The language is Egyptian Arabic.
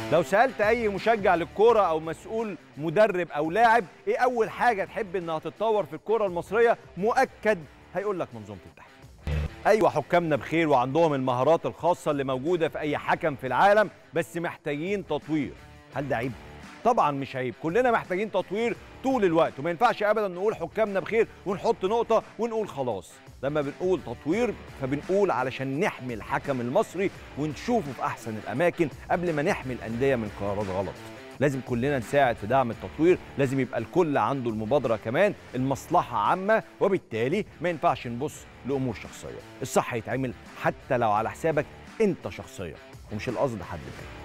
لو سالت اي مشجع للكوره او مسؤول مدرب او لاعب ايه اول حاجه تحب انها تتطور في الكوره المصريه مؤكد هيقول لك منظومه التحكيم ايوه حكامنا بخير وعندهم المهارات الخاصه اللي موجوده في اي حكم في العالم بس محتاجين تطوير هل ده عيب طبعا مش عيب كلنا محتاجين تطوير طول الوقت وما ينفعش ابدا نقول حكامنا بخير ونحط نقطه ونقول خلاص لما بنقول تطوير فبنقول علشان نحمي الحكم المصري ونشوفه في احسن الاماكن قبل ما نحمي الانديه من قرارات غلط لازم كلنا نساعد في دعم التطوير لازم يبقى الكل عنده المبادره كمان المصلحه عامه وبالتالي ما ينفعش نبص لامور شخصيه الصح يتعمل حتى لو على حسابك انت شخصيا ومش القصد حد تاني